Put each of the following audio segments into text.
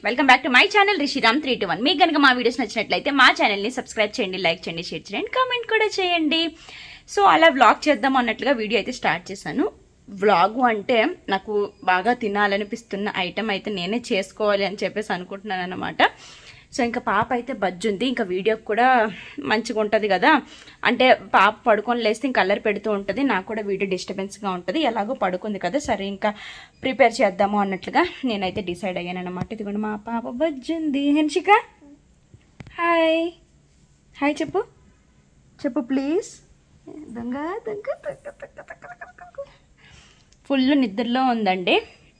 Welcome back to my channel Rishiram three two one మీకు కనుక మా వీడియోస్ నచ్చినట్లయితే మా ఛానల్ని సబ్స్క్రైబ్ చేయండి లైక్ చేయండి షేర్ చేయండి కామెంట్ కూడా చేయండి సో అలా వ్లాగ్ చేద్దాం అన్నట్లుగా వీడియో అయితే స్టార్ట్ చేశాను వ్లాగ్ అంటే నాకు బాగా తినాలనిపిస్తున్న ఐటెం అయితే నేనే చేసుకోవాలి అని చెప్పేసి అనుకుంటున్నాను అనమాట సో ఇంకా పాప అయితే బజ్జుంది ఇంకా వీడియో కూడా మంచిగా ఉంటుంది కదా అంటే పాప పడుకొని లేస్తే ఇంకా అల్లరి పెడుతూ ఉంటుంది నాకు కూడా వీడియో డిస్టర్బెన్స్గా ఉంటుంది ఎలాగో పడుకుంది కదా సరే ఇంకా ప్రిపేర్ చేద్దాము అన్నట్లుగా నేనైతే డిసైడ్ అయ్యాను అనమాట ఇదిగోండి మా పాప బజ్జుంది హెన్షిక హాయ్ హాయ్ చెప్పు చెప్పు ప్లీజ్ దొంగ దొంగ దొంగ దొంగ దొంగ దొంగ ఫుల్ నిద్రలో ఉందండి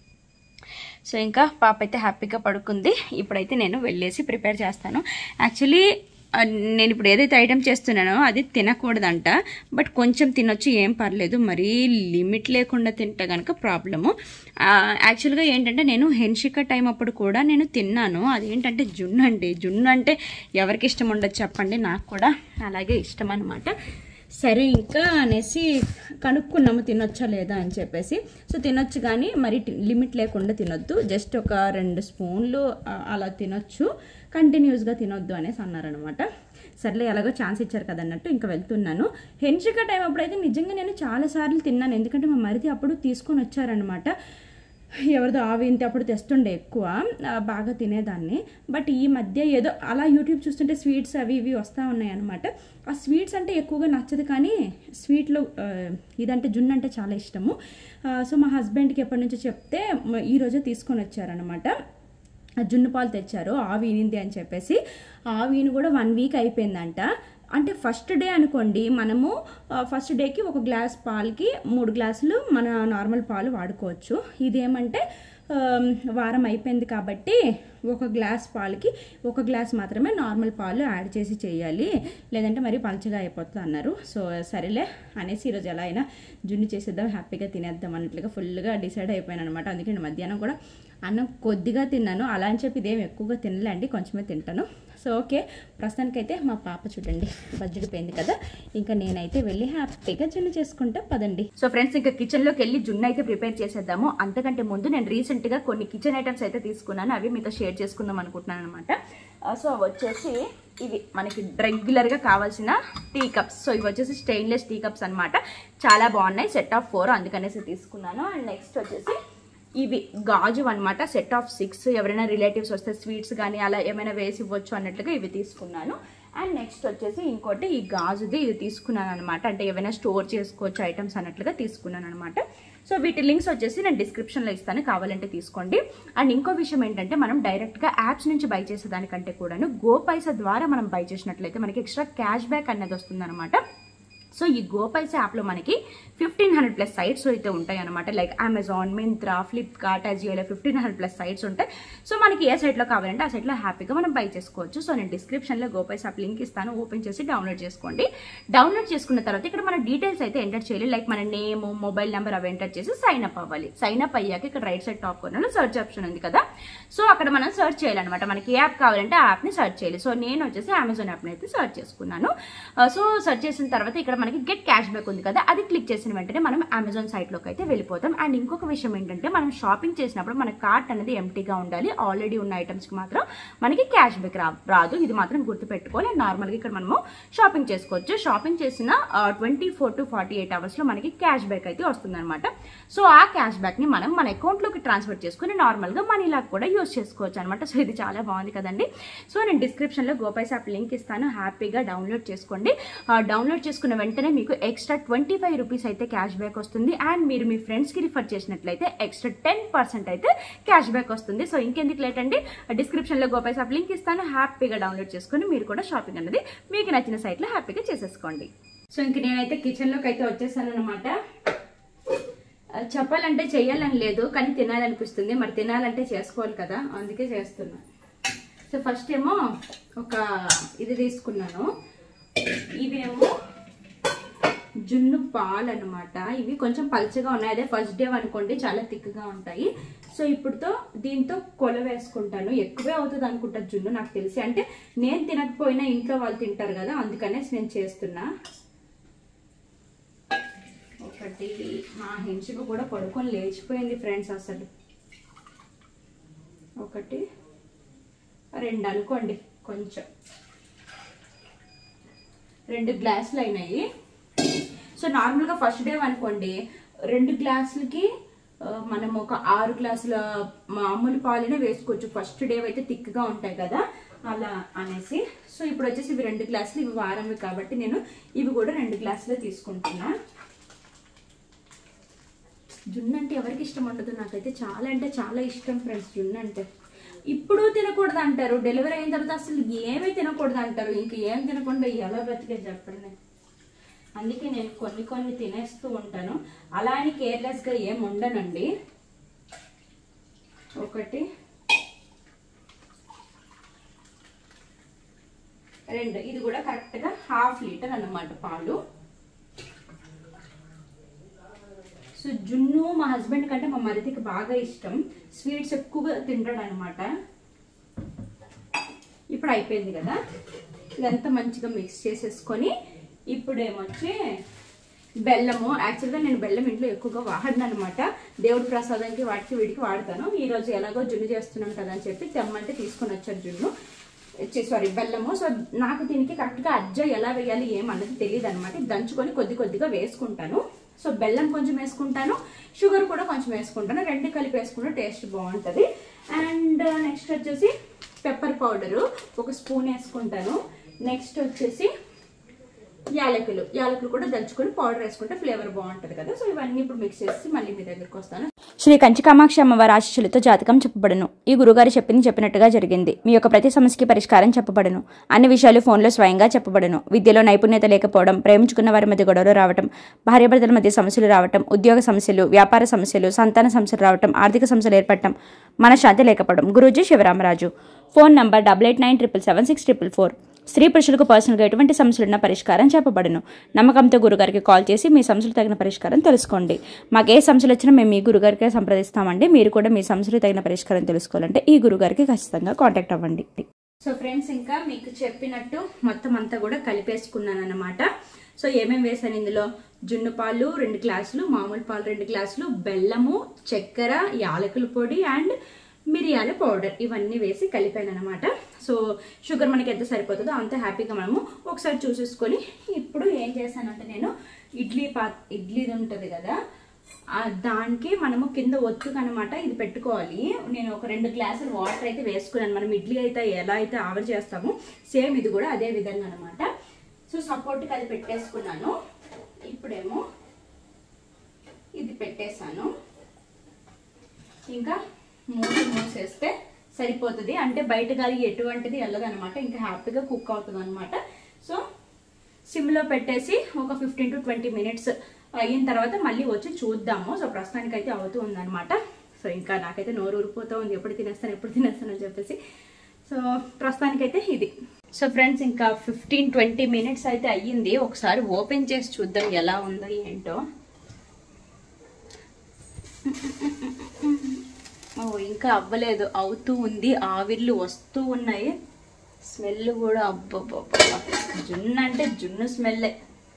సో ఇంకా పాప అయితే హ్యాపీగా పడుకుంది ఇప్పుడైతే నేను వెళ్ళేసి ప్రిపేర్ చేస్తాను యాక్చువల్లీ ఆ, నేను ఇప్పుడు ఏదైతే ఐటెం చేస్తున్నానో అది తినకూడదంట బట్ కొంచెం తినొచ్చు ఏం పర్లేదు మరీ లిమిట్ లేకుండా తింటే కనుక ప్రాబ్లము యాక్చువల్గా ఏంటంటే నేను హెన్షిక టైం అప్పుడు కూడా నేను తిన్నాను అదేంటంటే జున్ను అండి జున్ను అంటే ఎవరికి ఇష్టం ఉండదు చెప్పండి నాకు కూడా అలాగే ఇష్టం అనమాట సరే ఇంకా అనేసి కనుక్కున్నాము తినొచ్చా లేదా అని చెప్పేసి సో తినొచ్చు కానీ మరి టి- లిమిట్ లేకుండా తినొద్దు జస్ట్ ఒక రెండు స్పూన్లు ఆ, అలా తినొచ్చు కంటిన్యూస్గా తినొద్దు అనేసి అన్నారనమాట సర్లే ఎలాగో ఛాన్స్ ఇచ్చారు కదా అన్నట్టు ఇంకా వెళ్తున్నాను హెన్షిక టైం అప్పుడైతే నిజంగా నేను చాలాసార్లు తిన్నాను ఎందుకంటే మా మరిది అప్పుడు తీసుకొని వచ్చారనమాట ఎవరిదో ఆవి ఇంత అప్పుడు తెస్తుండే ఎక్కువ ఆ, బాగా తినేదాన్ని బట్ ఈ మధ్య ఏదో అలా యూట్యూబ్ చూస్తుంటే స్వీట్స్ అవి ఇవి వస్తూ ఉన్నాయి అనమాట ఆ స్వీట్స్ అంటే ఎక్కువగా నచ్చదు కానీ స్వీట్లో ఆ, ఇదంటే జున్ను అంటే చాలా ఇష్టము ఆ, సో మా హస్బెండ్కి ఎప్పటి నుంచో చెప్తే మ- ఈ రోజే తీసుకొని వచ్చారనమాట ఆ జున్ను పాలు తెచ్చారు ఆవి ఈనింది అని చెప్పేసి ఆవి ఈని కూడా వన్ వీక్ అయిపోయిందంట అంటే ఫస్ట్ డే అనుకోండి మనము ఆ, ఫస్ట్ డేకి ఒక గ్లాస్ పాలకి మూడు గ్లాసులు మన నార్మల్ పాలు వాడుకోవచ్చు ఇదేమంటే ఆ, వారం అయిపోయింది కాబట్టి ఒక గ్లాస్ పాలకి ఒక గ్లాస్ మాత్రమే నార్మల్ పాలు యాడ్ చేసి చేయాలి లేదంటే మరి పల్చగా అయిపోతుంది అన్నారు సో సరేలే అనేసి ఈరోజు ఎలా అయినా జున్ను చేసేద్దాం హ్యాపీగా తినేద్దాం అన్నట్లుగా ఫుల్గా డిసైడ్ అయిపోయాను అనమాట అందుకే నేను మధ్యాహ్నం కూడా అన్నం కొద్దిగా తిన్నాను అలా అని చెప్పి ఇదేం ఎక్కువగా తినలేండి కొంచెమే తింటాను సో ఓకే ప్రస్తుతానికైతే మా పాప చూడండి బజ్జడిపోయింది కదా ఇంకా నేనైతే వెళ్ళి హ్యాపీగా జున్ను చేసుకుంటా పదండి సో ఫ్రెండ్స్ ఇంకా కిచెన్లోకి వెళ్ళి జున్ను అయితే ప్రిపేర్ చేసేద్దాము అంతకంటే ముందు నేను రీసెంట్గా కొన్ని కిచెన్ ఐటమ్స్ అయితే తీసుకున్నాను అవి మీతో షేర్ చేసుకుందాం అనుకుంటున్నాను అనమాట సో అవి వచ్చేసి ఇవి మనకి రెగ్యులర్గా కావాల్సిన టీ కప్స్ సో ఇవి వచ్చేసి స్టెయిన్లెస్ టీ కప్స్ అనమాట చాలా బాగున్నాయి సెట్ ఆఫ్ ఫోర్ అందుకనేసి తీసుకున్నాను అండ్ నెక్స్ట్ వచ్చేసి ఇవి గాజు అనమాట సెట్ ఆఫ్ సిక్స్ ఎవరైనా రిలేటివ్స్ వస్తే స్వీట్స్ కానీ అలా ఏమైనా వేసి ఇవ్వచ్చు అన్నట్లుగా ఇవి తీసుకున్నాను అండ్ నెక్స్ట్ వచ్చేసి ఇంకోటి ఈ గాజుది ఇది తీసుకున్నాను అనమాట అంటే ఏమైనా స్టోర్ చేసుకోవచ్చు ఐటమ్స్ అన్నట్లుగా తీసుకున్నాను అనమాట సో వీటి లింక్స్ వచ్చేసి నేను డిస్క్రిప్షన్లో ఇస్తాను కావాలంటే తీసుకోండి అండ్ ఇంకో విషయం ఏంటంటే మనం డైరెక్ట్గా యాప్స్ నుంచి బై చేసేదానికంటే కూడాను గో పైసా ద్వారా మనం బై చేసినట్లయితే మనకి ఎక్స్ట్రా క్యాష్ బ్యాక్ అనేది వస్తుందన్నమాట సో ఈ గోపైస్ యాప్లో మనకి ఫిఫ్టీన్ హండ్రెడ్ ప్లస్ సైట్స్ అయితే ఉంటాయి అనమాట లైక్ అమెజాన్ మింత్రా ఫ్లిప్కార్ట్ అజియోలో ఫిఫ్టీన్ హండ్రెడ్ ప్లస్ సైట్స్ ఉంటాయి సో మనకి ఏ సైట్లో కావాలంటే ఆ సైట్లో హ్యాపీగా మనం బై చేసుకోవచ్చు సో నేను డిస్క్రిప్షన్లో గోపైస్ యాప్ లింక్ ఇస్తాను ఓపెన్ చేసి డౌన్లోడ్ చేసుకోండి డౌన్లోడ్ చేసుకున్న తర్వాత ఇక్కడ మన డీటెయిల్స్ అయితే ఎంటర్ చేయాలి లైక్ మన నేమ్ మొబైల్ నెంబర్ అవి ఎంటర్ చేసి సైన్ అప్ అవ్వాలి సైన్ అప్ అయ్యాక ఇక్కడ రైట్ సైడ్ టాప్ కార్నర్లో సర్చ్ ఆప్షన్ ఉంది కదా సో అక్కడ మనం సర్చ్ చేయాలన్నమాట మనకి ఏ యాప్ కావాలంటే ఆ యాప్ని సర్చ్ చేయాలి సో నేను వచ్చేసి అమెజాన్ యాప్ని అయితే సర్చ్ చేసుకున్నాను ఆ, సో సర్చ్ చేసిన తర్వాత ఇక్కడ మనకి గెట్ క్యాష్ బ్యాక్ ఉంది కదా అది క్లిక్ చేసిన వెంటనే మనం అమెజాన్ సైట్లోకి అయితే వెళ్ళిపోతాం అండ్ ఇంకొక విషయం ఏంటంటే మనం షాపింగ్ చేసినప్పుడు మన కార్ట్ అనేది ఎంటీగా ఉండాలి ఆల్రెడీ ఉన్న ఐటమ్స్కి మాత్రం మనకి క్యాష్ బ్యాక్ రా రాదు ఇది మాత్రం గుర్తుపెట్టుకోవాలి అండ్ నార్మల్గా ఇక్కడ మనము షాపింగ్ చేసుకోవచ్చు షాపింగ్ చేసిన twenty four to forty eight అవర్స్లో మనకి క్యాష్ బ్యాక్ అయితే వస్తుందన్నమాట సో ఆ క్యాష్ బ్యాక్ని మనం మన అకౌంట్లోకి ట్రాన్స్ఫర్ చేసుకుని నార్మల్గా మనీలాగా కూడా యూస్ చేసుకోవచ్చు అనమాట సో ఇది చాలా బాగుంది కదండి సో నేను డిస్క్రిప్షన్లో గోపైస్ యాప్ లింక్ ఇస్తాను హ్యాపీగా డౌన్లోడ్ చేసుకోండి ఆ, డౌన్లోడ్ చేసుకున్న వెంటనే మీకు ఎక్స్ట్రా ట్వంటీ ఫైవ్ రూపీస్ అయితే క్యాష్ బ్యాక్ వస్తుంది అండ్ మీరు మీ ఫ్రెండ్స్కి రిఫర్ చేసినట్లయితే ఎక్స్ట్రా టెన్ పర్సెంట్ అయితే క్యాష్ బ్యాక్ వస్తుంది సో ఇంకెందుకు లేట్ అండి డిస్క్రిప్షన్లో గోపైస్ యాప్ లింక్ ఇస్తాను హ్యాపీగా డౌన్లోడ్ చేసుకొని మీరు కూడా షాపింగ్ అనేది మీకు నచ్చిన సైట్లో హ్యాపీగా చేసేసుకోండి సో ఇంక నేనైతే కిచెన్లోకి అయితే వచ్చేసాను అనమాట ఆ, చెప్పాలంటే చెయ్యాలని లేదు కానీ తినాలనిపిస్తుంది మరి తినాలంటే చేసుకోవాలి కదా అందుకే చేస్తున్నా సో ఫస్ట్ ఏమో ఒక ఇది తీసుకున్నాను ఇవేమో జున్ను పాలు అనమాట ఇవి కొంచెం పల్చగా ఉన్నాయి అదే ఫస్ట్ డే అనుకోండి చాలా థిక్గా ఉంటాయి సో ఇప్పుడుతో దీంతో కొల వేసుకుంటాను ఎక్కువే అవుతుంది అనుకుంటా జున్ను నాకు తెలిసి అంటే నేను తినకపోయినా ఇంట్లో వాళ్ళు తింటారు కదా అందుకనేసి నేను చేస్తున్నా ఒకటి మా హెన్షిక కూడా పడుకొని లేచిపోయింది ఫ్రెండ్స్ అసలు ఒకటి రెండు అనుకోండి కొంచెం రెండు గ్లాసులు అయినాయి సో నార్మల్గా ఫస్ట్ డే అనుకోండి రెండు గ్లాసులకి ఆ, మనం ఒక ఆరు గ్లాసుల మామూలు పాలనే వేసుకోవచ్చు ఫస్ట్ డే అయితే థిక్గా ఉంటాయి కదా అలా అనేసి సో ఇప్పుడు వచ్చేసి ఇవి రెండు గ్లాసులు ఇవి వారవి కాబట్టి నేను ఇవి కూడా రెండు గ్లాసులే తీసుకుంటున్నా జున్ను అంటే ఎవరికి ఇష్టం ఉండదు నాకైతే చాలా అంటే చాలా ఇష్టం ఫ్రెండ్స్ జున్ను అంటే ఇప్పుడు తినకూడదు అంటారు డెలివరీ అయిన తర్వాత అసలు ఏమీ తినకూడదు అంటారు ఇంక ఏం తినకుండా ఎలా బ్రతికే చెప్పండి అందుకే నేను కొన్ని కొన్ని తినేస్తూ ఉంటాను అలా అని కేర్లెస్గా ఏం ఉండనండి ఒకటి రెండు ఇది కూడా కరెక్ట్గా హాఫ్ లీటర్ అన్నమాట పాలు సో జున్ను మా హస్బెండ్ కంటే మా మరిదికి బాగా ఇష్టం స్వీట్స్ ఎక్కువగా తింటాడు అనమాట ఇప్పుడు అయిపోయింది కదా ఇదంతా మంచిగా మిక్స్ చేసేసుకొని ఇప్పుడు ఏమొచ్చి బెల్లము యాక్చువల్గా నేను బెల్లం ఇంట్లో ఎక్కువగా వాడను అనమాట దేవుడి ప్రసాదానికి వాటికి వీటికి వాడతాను ఈ రోజు ఎలాగో జున్ను చేస్తున్నాం కదా అని చెప్పి తెమ్మంటే తీసుకొని వచ్చారు జున్ను సారీ బెల్లము సో నాకు దీనికి కరెక్ట్గా అజ్జ ఎలా వేయాలి ఏమన్నది తెలియదు అనమాట దంచుకొని కొద్ది కొద్దిగా వేసుకుంటాను సో బెల్లం కొంచెం వేసుకుంటాను షుగర్ కూడా కొంచెం వేసుకుంటాను రెండు కలిపి వేసుకుంటే టేస్ట్ బాగుంటుంది అండ్ నెక్స్ట్ వచ్చేసి పెప్పర్ పౌడరు ఒక స్పూన్ వేసుకుంటాను నెక్స్ట్ వచ్చేసి యాలకులు యాలకులు కూడా దంచుకొని పౌడర్ వేసుకుంటే ఫ్లేవర్ బాగుంటుంది కదా సో ఇవన్నీ ఇప్పుడు మిక్స్ చేసి మళ్ళీ మీ దగ్గరికి వస్తాను శ్రీ కంచి కామాక్షి అమ్మవారి ఆశీస్సులతో జాతకం చెప్పబడును ఈ గురుగారు చెప్పింది చెప్పినట్టుగా జరిగింది మీ యొక్క ప్రతి సమస్యకి పరిష్కారం చెప్పబడును అన్ని విషయాలు ఫోన్లో స్వయంగా చెప్పబడును విద్యలో నైపుణ్యత లేకపోవడం ప్రేమించుకున్న వారి మధ్య గొడవలు రావటం భార్యాభర్తల మధ్య సమస్యలు రావటం ఉద్యోగ సమస్యలు వ్యాపార సమస్యలు సంతాన సమస్యలు రావటం ఆర్థిక సమస్యలు ఏర్పడటం మనశ్శాంతి లేకపోవడం Guruji Sivaramaraju phone number double eight nine triple seven six triple four స్త్రీ పురుషులకు పర్సనల్గా ఎటువంటి సమస్యలున్న పరిష్కారం చెప్పబడును నమ్మకంతో గురుగారికి కాల్ చేసి మీ సమస్యలు తగిన పరిష్కారం తెలుసుకోండి మాకు ఏ సమస్యలు వచ్చినా మేము మీ గురుగారికే సంప్రదిస్తామండి మీరు కూడా మీ సమస్యలు తగిన పరిష్కారం తెలుసుకోవాలంటే ఈ గురుగారికి ఖచ్చితంగా కాంటాక్ట్ అవ్వండి సో ఫ్రెండ్స్ ఇంకా మీకు చెప్పినట్టు మొత్తం అంతా కూడా కలిపేసుకున్నాను అనమాట సో ఏమేమి వేసాను ఇందులో జున్ను పాలు రెండు గ్లాసులు మామూలు పాలు రెండు గ్లాసులు బెల్లము చక్కెర యాలకుల పొడి అండ్ మిరియాల పౌడర్ ఇవన్నీ వేసి కలిపాను అనమాట సో షుగర్ మనకి ఎంత సరిపోతుందో అంత హ్యాపీగా మనము ఒకసారి చూసేసుకొని ఇప్పుడు ఏం చేశానంటే నేను ఇడ్లీ పా ఇడ్లీది ఉంటుంది కదా ఆ దానికి మనము కింద ఒత్తుకు అనమాట ఇది పెట్టుకోవాలి నేను ఒక రెండు గ్లాసులు వాటర్ అయితే వేసుకున్నాను మనం ఇడ్లీ అయితే ఎలా అయితే ఆవిరి చేస్తామో సేమ్ ఇది కూడా అదే విధంగా అనమాట సో సపోర్ట్కి అది పెట్టేసుకున్నాను ఇప్పుడేమో ఇది పెట్టేశాను ఇంకా మూసి మూసేస్తే సరిపోతుంది అంటే బయట గాలి ఎటువంటిది వెళ్ళదనమాట ఇంకా హ్యాపీగా కుక్ అవుతుంది అనమాట సో సిమ్లో పెట్టేసి ఒక ఫిఫ్టీన్ టు ట్వంటీ మినిట్స్ అయిన తర్వాత మళ్ళీ వచ్చి చూద్దాము సో ప్రస్తుతానికి అయితే అవుతూ ఉందన్నమాట సో ఇంకా నాకైతే నోరు ఊరిపోతూ ఉంది ఎప్పుడు తినేస్తాను ఎప్పుడు తినేస్తాను అని చెప్పేసి సో ప్రస్తుతానికైతే ఇది సో ఫ్రెండ్స్ ఇంకా ఫిఫ్టీన్ ట్వంటీ మినిట్స్ అయితే అయ్యింది ఒకసారి ఓపెన్ చేసి చూద్దాం ఎలా ఉందో ఏంటో ఓ ఇంకా అవ్వలేదు అవుతూ ఉంది ఆవిర్లు వస్తూ ఉన్నాయి స్మెల్ కూడా అబ్బబ్బబ్బా జున్ను అంటే జున్ను స్మెల్లే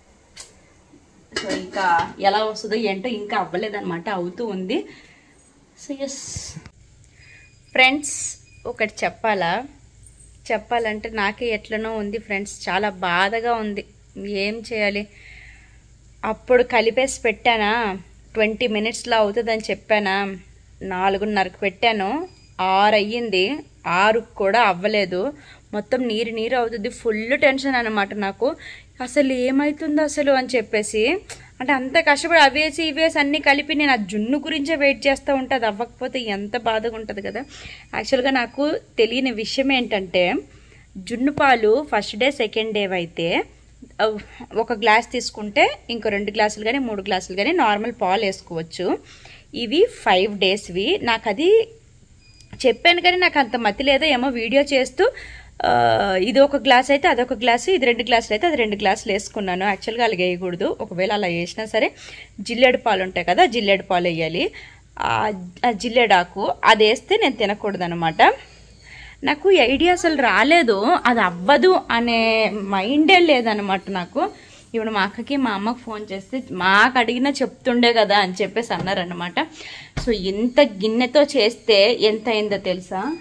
సో ఇంకా ఎలా వస్తుందో ఏంటో ఇంకా అవ్వలేదన్నమాట అవుతూ ఉంది సో ఎస్ ఫ్రెండ్స్ ఒకటి చెప్పాలా చెప్పాలంటే నాకే ఎట్లనో ఉంది ఫ్రెండ్స్ చాలా బాధగా ఉంది ఏం చేయాలి అప్పుడు కలిపేసి పెట్టానా ట్వంటీ మినిట్స్లో అవుతుందని చెప్పానా నాలుగున్నరకు పెట్టాను ఆరు అయ్యింది ఆరు కూడా అవ్వలేదు మొత్తం నీరు నీరు అవుతుంది ఫుల్ టెన్షన్ అనమాట నాకు అసలు ఏమవుతుందో అసలు అని చెప్పేసి అంటే అంత కష్టపడి అవేసి ఇవేసి అన్నీ కలిపి నేను ఆ జున్ను గురించే వెయిట్ చేస్తూ ఉంటే అది అవ్వకపోతే ఎంత బాధగా ఉంటుంది కదా యాక్చువల్గా నాకు తెలియని విషయం ఏంటంటే జున్ను పాలు ఫస్ట్ డే సెకండ్ డే అయితే అవ్- ఒక గ్లాస్ తీసుకుంటే ఇంకో రెండు గ్లాసులు కానీ మూడు గ్లాసులు కానీ నార్మల్ పాలు వేసుకోవచ్చు ఇవి ఫైవ్ డేస్వి నాకు అది చెప్పాను కానీ నాకు అంత మతి లేదో ఏమో వీడియో చేస్తూ ఆ, ఇది ఒక గ్లాస్ అయితే అదొక గ్లాసు ఇది రెండు గ్లాసులు అయితే అది రెండు గ్లాసులు వేసుకున్నాను యాక్చువల్గా అలా వేయకూడదు ఒకవేళ అలా వేసినా సరే జిల్లేడు పాలు ఉంటాయి కదా జిల్లేడు పాలు వేయాలి ఆ ఆ జిల్లేడాకు అది వేస్తే నేను తినకూడదు అనమాట నాకు ఈ ఐడియా అసలు రాలేదు అది అవ్వదు అనే మైండే లేదనమాట నాకు ఇప్పుడు మా అక్కకి మా అమ్మకి ఫోన్ చేస్తే మాకు అడిగినా చెప్తుండే కదా అని చెప్పేసి అన్నారనమాట సో ఇంత గిన్నెతో చేస్తే ఎంత అయిందో తెలుసా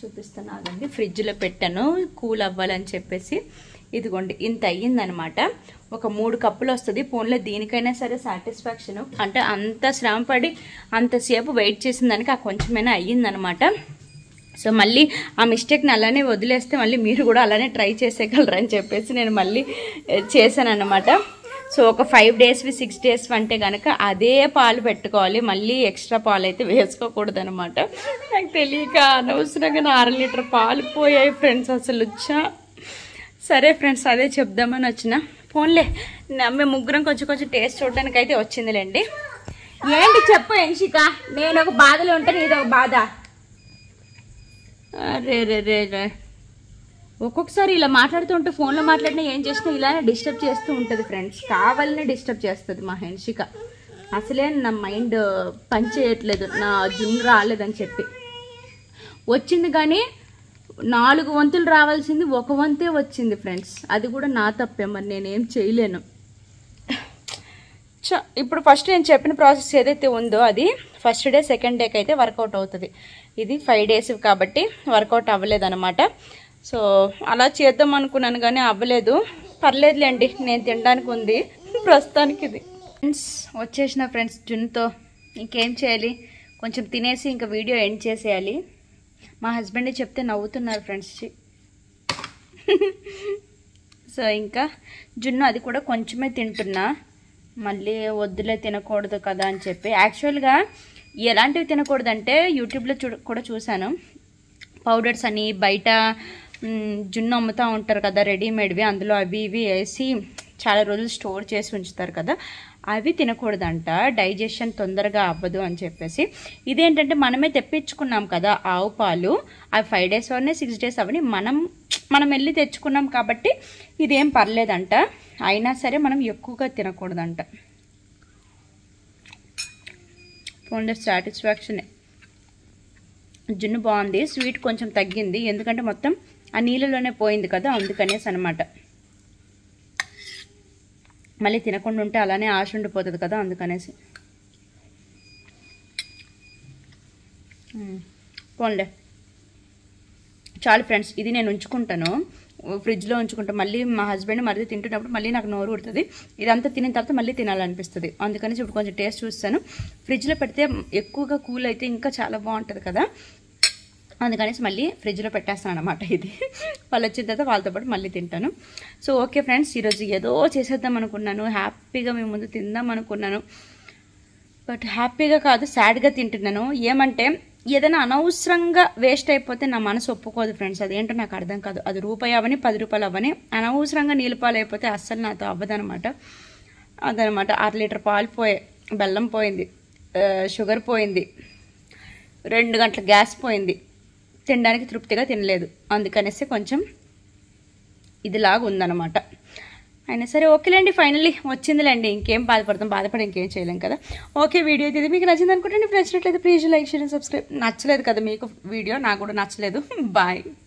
చూపిస్తున్నానండి ఫ్రిడ్జ్లో పెట్టాను కూల్ అవ్వాలని చెప్పేసి ఇదిగోండి ఇంత అయ్యిందనమాట ఒక మూడు కప్పులు వస్తుంది ఫోన్లో దీనికైనా సరే సాటిస్ఫాక్షన్ అంటే అంత శ్రమ పడి అంతసేపు వెయిట్ చేసిన దానికి ఆ కొంచెమైనా అయ్యిందనమాట సో మళ్ళీ ఆ మిస్టేక్ని అలానే వదిలేస్తే మళ్ళీ మీరు కూడా అలానే ట్రై చేసేయగలరు అని చెప్పేసి నేను మళ్ళీ చేశాను అనమాట సో ఒక ఫైవ్ డేస్వి సిక్స్ డేస్ అంటే కనుక అదే పాలు పెట్టుకోవాలి మళ్ళీ ఎక్స్ట్రా పాలు అయితే వేసుకోకూడదు అనమాట నాకు తెలియక అనవసరంగా నా అర లీటర్ పాలు పోయాయి ఫ్రెండ్స్ అసలు వచ్చా సరే ఫ్రెండ్స్ అదే చెప్దామని వచ్చిన ఫోన్లే నా- మేము ముగ్గురం కొంచెం కొంచెం టేస్ట్ చూడడానికి అయితే వచ్చిందిలేండి ఏంటి చెప్పు ఎంషిక నేను ఒక బాధలో ఉంటే నీది ఒక బాధ అరే రే రే రే ఒక్కొక్కసారి ఇలా మాట్లాడుతుంటే ఫోన్లో మాట్లాడినా ఏం చేసినా ఇలానే డిస్టర్బ్ చేస్తూ ఉంటుంది ఫ్రెండ్స్ కావాలనే డిస్టర్బ్ చేస్తుంది మా హెన్షిక అసలే నా మైండ్ పని చేయట్లేదు నా జున్ను రాలేదని చెప్పి వచ్చింది కానీ నాలుగు వంతులు రావాల్సింది ఒక వంతే వచ్చింది ఫ్రెండ్స్ అది కూడా నా తప్పే మరి నేనేం చేయలేను చ ఇప్పుడు ఫస్ట్ నేను చెప్పిన ప్రాసెస్ ఏదైతే ఉందో అది ఫస్ట్ డే సెకండ్ డేకి అయితే వర్కౌట్ అవుతుంది ఇది ఫైవ్ డేస్ కాబట్టి వర్కౌట్ అవ్వలేదు అనమాట సో అలా చేద్దాం అనుకున్నాను కానీ అవ్వలేదు పర్లేదులేండి నేను తినడానికి ఉంది ప్రస్తుతానికి ఇది ఫ్రెండ్స్ వచ్చేసిన ఫ్రెండ్స్ జున్తో ఇంకేం చేయాలి కొంచెం తినేసి ఇంకా వీడియో ఎండ్ చేసేయాలి మా హస్బెండ్ చెప్తే నవ్వుతున్నారు ఫ్రెండ్స్ సో ఇంకా జున్ను అది కూడా కొంచెమే తింటున్నా మళ్ళీ వద్దులే తినకూడదు కదా అని చెప్పి యాక్చువల్గా ఎలాంటివి తినకూడదంటే యూట్యూబ్లో చూ కూడా చూశాను పౌడర్స్ అని బయట మ్, జున్ను అమ్ముతూ ఉంటారు కదా రెడీమేడ్వి అందులో అవి ఇవి వేసి చాలా రోజులు స్టోర్ చేసి ఉంచుతారు కదా అవి తినకూడదంట డైజెషన్ తొందరగా అవ్వదు అని చెప్పేసి ఇదేంటంటే మనమే తెప్పించుకున్నాం కదా ఆవు పాలు అవి ఫైవ్ డేస్ అవన్నీ సిక్స్ డేస్ అవని మనం మనం వెళ్ళి తెచ్చుకున్నాం కాబట్టి ఇదేం పర్లేదంట అయినా సరే మనం ఎక్కువగా తినకూడదంట ఫోన్లో సాటిస్ఫాక్షనే జున్ను బాగుంది స్వీట్ కొంచెం తగ్గింది ఎందుకంటే మొత్తం ఆ నీళ్ళలోనే పోయింది కదా అందుకనేసి అనమాట మళ్ళీ తినకుండా ఉంటే అలానే ఆశ ఉండిపోతుంది కదా అందుకనేసి మ్మ్. పోన్లే చాలు ఫ్రెండ్స్ ఇది నేను ఉంచుకుంటాను ఫ్రిడ్జ్లో ఉంచుకుంటాను మళ్ళీ మా హస్బెండ్ మళ్ళీ తింటున్నప్పుడు మళ్ళీ నాకు నోరు ఉడుతుంది ఇదంతా తినిన తర్వాత మళ్ళీ తినాలనిపిస్తుంది అందుకని ఇప్పుడు కొంచెం టేస్ట్ చూస్తాను ఫ్రిడ్జ్లో పెడితే ఎక్కువగా కూల్ అయితే ఇంకా చాలా బాగుంటుంది కదా అందుకనేసి మళ్ళీ ఫ్రిడ్జ్లో పెట్టేస్తాను అనమాట ఇది వాళ్ళు వచ్చిన తర్వాత వాళ్ళతో పాటు మళ్ళీ తింటాను సో ఓకే ఫ్రెండ్స్ ఈరోజు ఏదో చేసేద్దాం అనుకున్నాను హ్యాపీగా మేము ముందు తిందాం అనుకున్నాను బట్ హ్యాపీగా కాదు సాడ్గా తింటున్నాను ఏమంటే ఏదైనా అనవసరంగా వేస్ట్ అయిపోతే నా మనసు ఒప్పుకోదు ఫ్రెండ్స్ అదేంటో నాకు అర్థం కాదు అది రూపాయి అవని పది రూపాయలు అవని అనవసరంగా నీళ్ళు పాలు అయిపోతే అస్సలు నాతో అవ్వదనమాట అదనమాట అర లీటర్ పాలు పోయే బెల్లం పోయింది ఆ, షుగర్ పోయింది రెండు గంటల గ్యాస్ పోయింది తినడానికి తృప్తిగా తినలేదు అందుకనేసి కొంచెం ఇదిలాగా ఉందన్నమాట అయినా సరే ఓకేలేండి ఫైనల్లీ వచ్చిందిలేండి ఇంకేం బాధపడతాం బాధపడి ఇంకేం చేయలేం కదా ఓకే వీడియో అయితే ఇది మీకు నచ్చింది అనుకుంటే నచ్చినట్లయితే ప్లీజ్ లైక్ షేర్ సబ్స్క్రైబ్ నచ్చలేదు కదా మీకు వీడియో నాకు కూడా నచ్చలేదు బాయ్